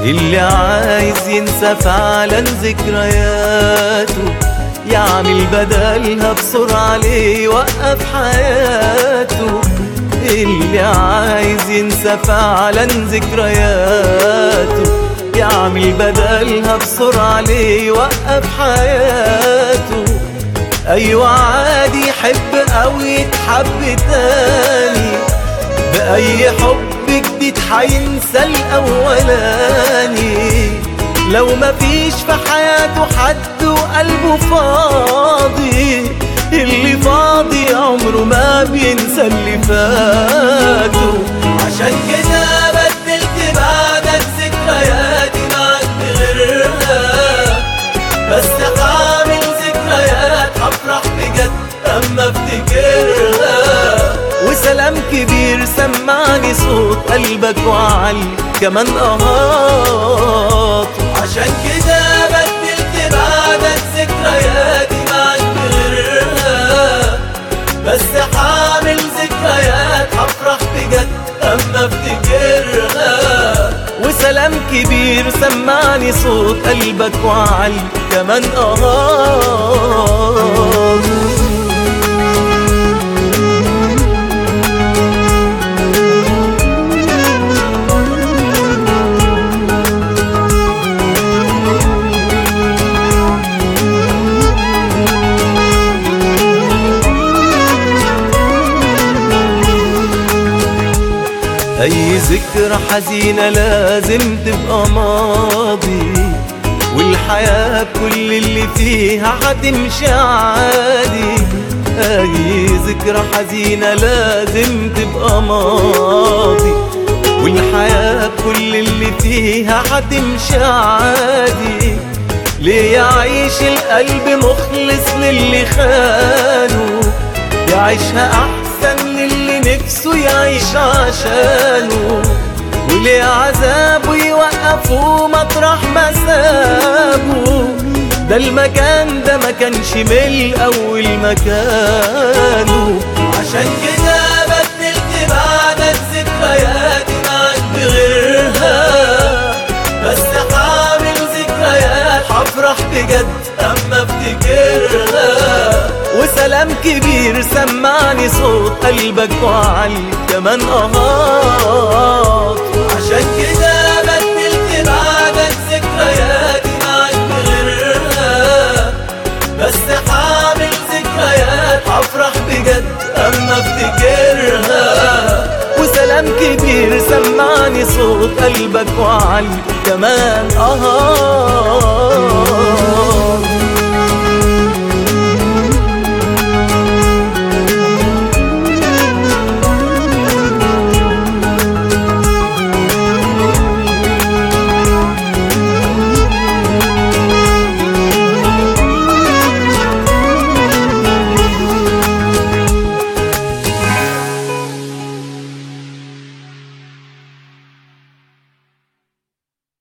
اللي عايز ينسى فعلا ذكرياته يعمل بدلها بسرعة ليه يوقف حياته اللي عايز ينسى فعلا ذكرياته يعمل بدلها بسرعة ليه يوقف حياته أيوة عادي يحب أو يتحب تاني بأي حب جديد حينسى الأولاني لو مفيش في حياته حد وقلبه فاضي اللي فاضي عمره ما بينسى اللي فاته عشان كده بدلت بعدك ذكرياتي معاك بغيرها بس هعمل ذكريات هفرح بجد اما افتكرها وسلام كبير سمعني صوت قلبك وعلي كمان اهات عشان كده بدلت بعدك ذكرياتي معاك بغيرها بس هعمل ذكريات هفرح بجد اما افتكرها وسلام كبير سمعني صوت قلبك وعلي كمان اهات أي ذكرى حزينة لازم تبقى ماضي والحياة كل اللي فيها هتمشي عادي أي ذكرى حزينة لازم تبقى ماضي والحياة كل اللي فيها هتمشي عادي ليه يعيش القلب مخلص للي خانه يعيشها أحسن للي نفسه يعيش عشانه وليه عذابه يوقفه مطرح ما سابه ده المكان ده ما كانش من أول مكانه عشان كده بدلت بعدك ذكرياتي معاك بغيرها بس هعمل ذكريات هفرح بجد اما افتكرها وسلام كبير سمعني صوت قلبك وعلي كمان اهات عشان كده بدلت بعدك ذكرياتي معاك بغيرها بس هعمل ذكريات هفرح بجد اما افتكرها وسلام كبير سمعني صوت قلبك وعلي كمان اهات